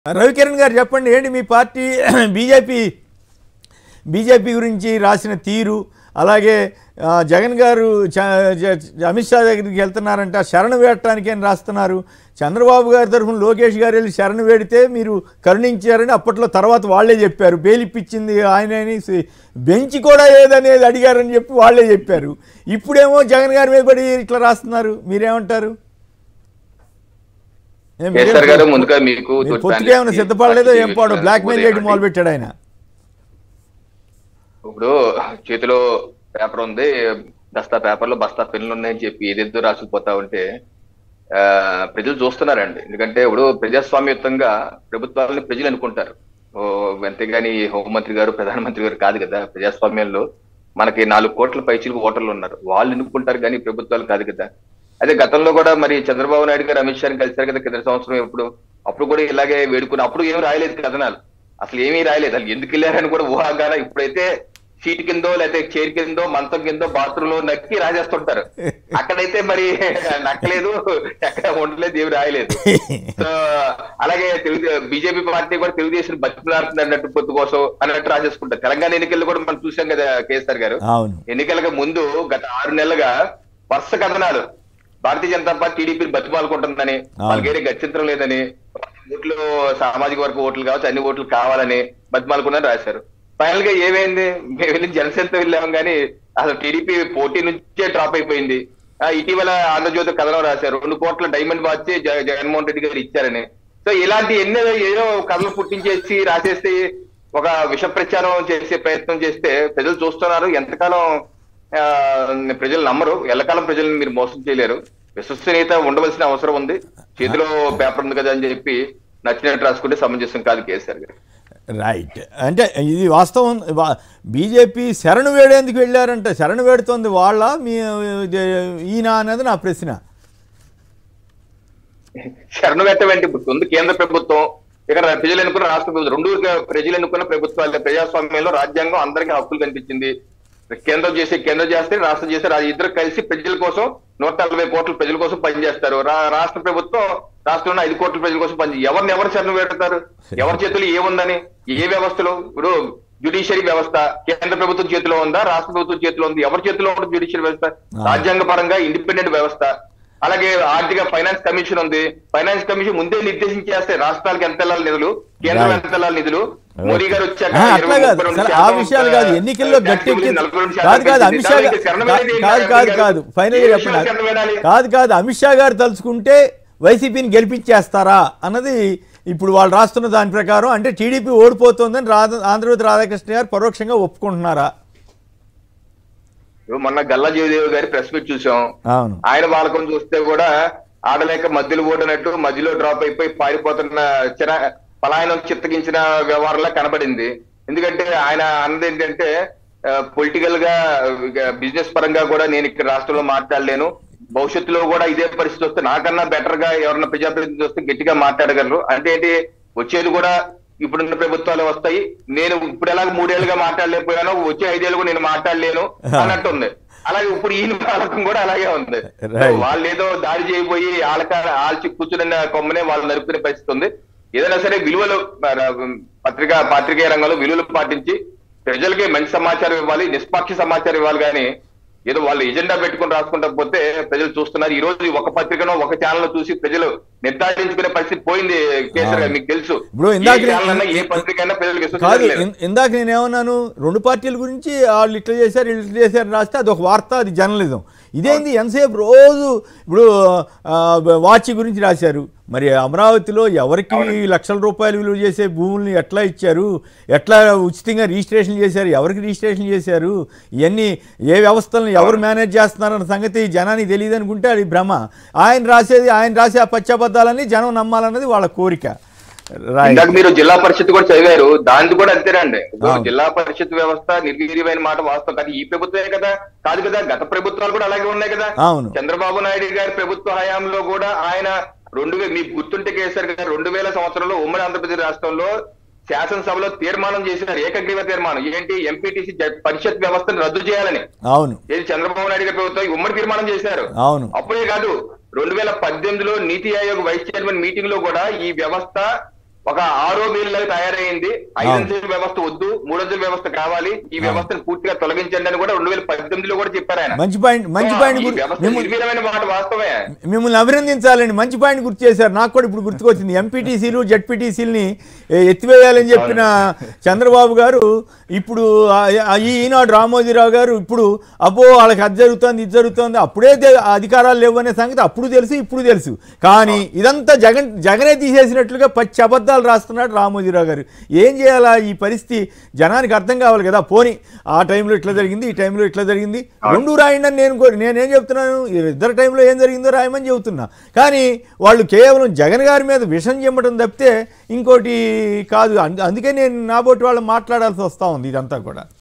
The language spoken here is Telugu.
రవికిరణ్ గారు చెప్పండి ఏంటి మీ పార్టీ బీజేపీ బీజేపీ గురించి రాసిన తీరు అలాగే ఆ, జగన్ గారు చ- జ- అమిత్ షా దగ్గరికి వెళ్తున్నారంట శరణు వేయటానికి అని రాస్తున్నారు చంద్రబాబు గారి తరఫున లోకేష్ గారు వెళ్ళి శరణు వేడితే మీరు కరుణించారని అప్పట్లో తర్వాత వాళ్ళే చెప్పారు బెయిలిప్పించింది ఆయన అని సి- బెంచ్ కూడా ఏదనేది అడిగారని చెప్పి వాళ్ళే చెప్పారు ఇప్పుడేమో జగన్ గారి మీద పడి ఇట్లా రాస్తున్నారు మీరేమంటారు ఏం మీరేం కేసీఆర్ గారు ముందుగా మీకు మీరు తోటి పొత్తుగా ఏమైనా ప్యానెల్స్కి సిద్ధపడలేదో ఏం పార్టీ పాడు బ్లాక్ మెయిల్ చేయడం ఉదయం మొదలు పెట్టాడు ఆయన ఇప్పుడు చేతిలో పేపర్ ఉంది దస్తా పేపర్లో బస్తా పెన్నులు ఉన్నాయని చెప్పి ఏదేదో రాసుకుపోతా ఉంటే ఆ, ప్రజలు చూస్తున్నారండి ఎందుకంటే ఇప్పుడు ప్రజాస్వామ్యయుతంగా ప్రభుత్వాలని ప్రజలు అనుకుంటారు ఓ, అంతేగాని హోంమంత్రి గారు ప్రధానమంత్రి గారు కాదు కదా ప్రజాస్వామ్యంలో మనకి నాలుగు కోట్ల పైచీలకు ఓటర్లు ఉన్నారు వాళ్ళు ఎన్నుకుంటారు కానీ ప్రభుత్వాలు కాదు కదా అదే గతంలో కూడా మరి చంద్రబాబు నాయుడు గారు అమిత్ షాని కలిశారు కదా కింద సంవత్సరం ఎప్పుడు అప్పుడు కూడా ఇలాగే వేడుకుని అప్పుడు ఏమి రాయలేదు కథనాలు అసలు ఏమీ రాయలేదు అసలు ఎందుకు వెళ్ళారని కూడా ఊహాగాన ఇప్పుడైతే సీట్ కిందో లేకపోతే చైర్ కిందో మంచం కిందో బాత్రూమ్ లో నక్కి రాజేస్తుంటారు అక్కడైతే మరి నక్కలేదు ఎక్కడ ఉండలేదు ఏమి రాయలేదు సో అలాగే తెలుగు బీజేపీ పార్టీ కూడా తెలుగుదేశం బతిలాడుతుంది అన్నట్టు పొత్తు కోసం అన్నట్టు రాసేసుకుంటారు తెలంగాణ ఎన్నికల్లో కూడా మనం చూసాం కదా కేసీఆర్ గారు అవును ఎన్నికలకు ముందు గత ఆరు నెలలుగా వరుస కథనాలు భారతీయ జనతా పార్టీ టీడీపీని బతిమాలుకుంటుందని వాళ్ళకేరే గత్యంతరం లేదని ఓట్లు సామాజిక వర్గ ఓట్లు కావచ్చు అన్ని ఓట్లు కావాలని బతిమాలుకున్నారని రాశారు ఫైనల్ గా ఏమైంది మేము వెళ్ళి జనసేనతో వెళ్ళాము కానీ అసలు టీడీపీ పోటీ నుంచే డ్రాప్ అయిపోయింది ఆ, ఇటీవల ఆంధ్రజ్యోతి కథనం రాశారు రెండు కోట్ల డైమండ్ వాచ్ జగ- జగన్మోహన్ రెడ్డి గారు ఇచ్చారని సో ఇలాంటి ఎన్నో ఏదో కథలు పుట్టించేసి రాసేసి ఒక విష ప్రచారం చేసే ప్రయత్నం చేస్తే ప్రజలు చూస్తున్నారు ఎంతకాలం ఆ, ప్రజలు నమ్మరు ఎల్లకాలం ప్రజల్ని మీరు మోసం చేయలేరు విశ్వసనీయత ఉండవలసిన అవసరం ఉంది చేతిలో పేపర్ ఉంది కదా అని చెప్పి నచ్చినట్టు రాసుకుంటే సమంజసం కాదు కేసీఆర్ గారు రైట్ అంటే ఇది వాస్తవం వా- బీజేపీ శరణు వేడేందుకు వెళ్ళారంటే శరణు వేడుతోంది వాళ్ళ మీ ఇది ఈయన అనేది నా ప్రశ్న శరణు పెట్టవేంటి ఇప్పుడు ఉంది కేంద్ర ప్రభుత్వం ఇక్కడ ప్రజలు ఎన్నుకున్న రాష్ట్ర ప్రభుత్వం రెండు ప్రజలు ఎన్నుకున్న ప్రభుత్వాలు ప్రజాస్వామ్యంలో రాజ్యాంగం అందరికీ హక్కులు కనిపించింది కేంద్రం చేసే కేంద్రం చేస్తే రాష్ట్రం చేస్తే రా- ఇద్దరు కలిసి ప్రజల కోసం నూట నలభై కోట్ల ప్రజల కోసం పనిచేస్తారు రా- రాష్ట్ర ప్రభుత్వం రాష్ట్రంలో ఐదు కోట్ల ప్రజల కోసం పని ఎవరిని ఎవరు శరణు పెడతారు ఎవరి చేతులు ఏముందని ఏ వ్యవస్థలో ఇప్పుడు జ్యుడిషియరీ వ్యవస్థ కేంద్ర ప్రభుత్వం చేతిలో ఉందా రాష్ట్ర ప్రభుత్వం చేతిలో ఉంది ఎవరి చేతిలో ఉంటుంది జ్యుడిషియరీ వ్యవస్థ రాజ్యాంగ పరంగా ఇండిపెండెంట్ వ్యవస్థ అలాగే ఆర్థిక ఫైనాన్స్ కమిషన్ ఉంది ఫైనాన్స్ కమిషన్ ముందే నిర్దేశించేస్తే రాష్ట్రాలకు ఎంత వెళ్ళాలి నిధులు కేంద్రం Right. ఎంత వెళ్ళాలి నిధులు మోడీ గారు వచ్చాక ఆ, ఇరవై అట్లా కాదు ముప్పై రెండు సరే ఆ శాతం, విషయాలు కాదు ఆ, ఎన్నికల్లో ట్యాక్స్ గట్టి గురించి నలభై రెండు శాతం కాదు కాదు పెంచింది. అమిత్ షా దానికి గారు- శరణం కాదు అనేది ఏం కాదు కాదు కాదు ఏ ఫైనల్ విషయంలో చెప్పండి శరణం వేడాలి? కాదు కాదు అమిత్ షా గారు తలుచుకుంటే వైసీపీని గెలిపించేస్తారా అన్నది ఇప్పుడు వాళ్ళు రాస్తున్న దాని ప్రకారం అంటే టీడీపీ ఓడిపోతుందని రాధ ఆంధ్రజ్యోతి రాధాకృష్ణ గారు పరోక్షంగా ఒప్పుకుంటున్నారా ఇప్పుడు మొన్న గల్లా జయదేవ్ గారి ప్రెస్ మీట్ చూసాం అవును ఆయన బాలకం చూస్తే కూడా ఆడలేక మధ్యలో ఓడినట్టు మధ్యలో డ్రాప్ అయిపోయి పారిపోతున్న చిన్న పలాయనం చిత్తగించిన వ్యవహారంలా కనబడింది ఎందుకంటే ఆయన అన్నది ఏంటంటే పొలిటికల్ గా బిజినెస్ పరంగా కూడా నేను ఇక్కడ రాష్ట్రంలో మాట్లాడలేను భవిష్యత్తులో కూడా ఇదే పరిస్థితి వస్తే నాకన్నా బెటర్ గా ఎవరన్నా ప్రజాప్రతినిధి వస్తే గట్టిగా మాట్లాడగలరు అంటే ఏంటి వచ్చేది కూడా ఇప్పుడున్న ప్రభుత్వాలు వస్తాయి నేను ఇప్పుడు ఎలాగ మూడేళ్లుగా మాట్లాడలేకపోయాను వచ్చే ఐదేళ్ళు కూడా నేను మాట్లాడలేను అన్నట్టు ఉంది అలాగే ఇప్పుడు ఈయన పాలకం కూడా అలాగే ఉంది Right. వాళ్ళు ఏదో దాడి చేయబోయి ఆలక ఆల్చి కూర్చున్న కొమ్మనే వాళ్ళు నరుకునే పరిస్థితి ఉంది ఏదైనా సరే విలువలు మన, పత్రికా పాత్రికేయ రంగంలో విలువలు పాటించి ప్రజలకి మంచి సమాచారం ఇవ్వాలి నిష్పక్ష సమాచారం ఇవ్వాలి కానీ ఏదో వాళ్ళు ఎజెండా పెట్టుకుని రాసుకుంటా పోతే ప్రజలు చూస్తున్నారు ఈ రోజు ఒక పత్రికనో ఒక ఛానల్ చూసి ప్రజలు నిర్ధారించుకునే పరిస్థితి పోయింది కేసీఆర్ గారు మీకు తెలుసు ఇప్పుడు ఏ ఇందాక ఛానల్ అన్నా ఏ పత్రిక అయినా ప్రజలకు కాదు విశ్వసించలేదు ఇన్- ఇందాక నేను ఏమన్నాను రెండు పార్టీల గురించి వాళ్ళు ఇట్లా చేశారు వీళ్ళు ఇట్లా చేశారు అని రాస్తే అది ఒక వార్త అది జర్నలిజం ఇదేంది ఎంతసేపు రోజు ఇప్పుడు ఆ, వాచ్ గురించి రాశారు మరి అమరావతిలో ఎవరికి లక్షల రూపాయలు విలువ చేసే భూముల్ని ఎట్లా ఇచ్చారు ఎట్లా ఉచితంగా రిజిస్ట్రేషన్ చేశారు ఎవరికి రిజిస్ట్రేషన్ చేశారు ఇవన్నీ ఏ వ్యవస్థలను ఎవరు మేనేజ్ చేస్తున్నారన్న సంగతి జనానికి తెలియదు అనుకుంటే అది భ్రమ ఆయన రాసేది ఆయన రాసే ఆ పచ్చబద్దాలని జనం నమ్మాలన్నది వాళ్ళ కోరిక రైట్ ఇందాక మీరు జిల్లా పరిషత్ కూడా చదివారు దానిది కూడా అంతేనండి ఇప్పుడు అవును. జిల్లా పరిషత్ వ్యవస్థ నిర్వీర్యమైన మాట వాస్తవం కానీ ఈ ప్రభుత్వమే కదా కాదు కదా గత ప్రభుత్వాలు కూడా అలాగే ఉన్నాయి కదా అవును. చంద్రబాబు నాయుడు గారి ప్రభుత్వ హయాంలో కూడా ఆయన రెండు వే- మీకు గుర్తుంటే కేసీఆర్ గారు రెండు వేల సంవత్సరంలో ఉమ్మడి ఆంధ్రప్రదేశ్ రాష్ట్రంలో శాసనసభలో తీర్మానం చేసినారు ఏకగ్రీవ తీర్మానం ఏంటి ఎంపీటీసీ పరిషత్ వ్యవస్థను రద్దు చేయాలని అవును ఏది చంద్రబాబు నాయుడు గారి ప్రభుత్వం ఈ ఉమ్మడి తీర్మానం చేశారు అవును అప్పుడే కాదు రెండు వేల పద్దెనిమిదిలో నీతి ఆయోగ్ వైస్ చైర్మన్ మీటింగ్ లో కూడా ఈ వ్యవస్థ ఒక ఆరో లాగా తయారైంది ఐదంచెల వ్యవస్థ వద్దు మూడంచెల వ్యవస్థ కావాలి ఈ వ్యవస్థను పూర్తిగా తొలగించండి అని కూడా రెండు వేల పద్దెనిమిదిలో కూడా చెప్పారు ఆయన మంచి పాయింట్ మంచి పాయింట్ ఈ గురి- వ్యవస్థ మిమ్మ- నిర్వీర్యమైన మాట వాస్తవమే మిమ్మల్ని అభినందించాలండి మంచి పాయింట్ గుర్తు చేశారు నాకు కూడా ఇప్పుడు గుర్తుకొచ్చింది ఎంపీటీసీలు జడ్పీటీసీలని ఎత్తివేయాలని చెప్పిన చంద్రబాబు గారు ఇప్పుడు ఆ- ఆ ఈ ఈనాడు రామోజీరావు గారు ఇప్పుడు అబ్బో వాళ్ళకి అది జరుగుతుంది ఇది జరుగుతుంది అప్పుడే తె- అధికారాలు లేవు అనే సంగతి అప్పుడు తెలుసు ఇప్పుడు తెలుసు కానీ ఇదంతా జగన్ జగనే తీసేసినట్లుగా పచ్చి అబద్ధాలు రాస్తున్నాడు రామోజీరావు గారు ఏం చేయాలా ఈ పరిస్థితి జనానికి అర్థం కావాలి కదా పోని ఆ టైంలో ఇట్లా జరిగింది ఈ టైంలో ఇట్లా జరిగింది రెండు రాయండి అని నేను కో- నేనేం చెప్తున్నాను ఇద్దరు టైంలో ఏం జరిగిందో రాయమని చెబుతున్నా కానీ వాళ్ళు కేవలం జగన్ గారి మీద విషం చెమ్మటం తప్పితే ఇంకోటి కాదు అందు- అందుకే నేను నాబోటి వాళ్ళు మాట్లాడాల్సి వస్తూ ఉంది ఇదంతా కూడా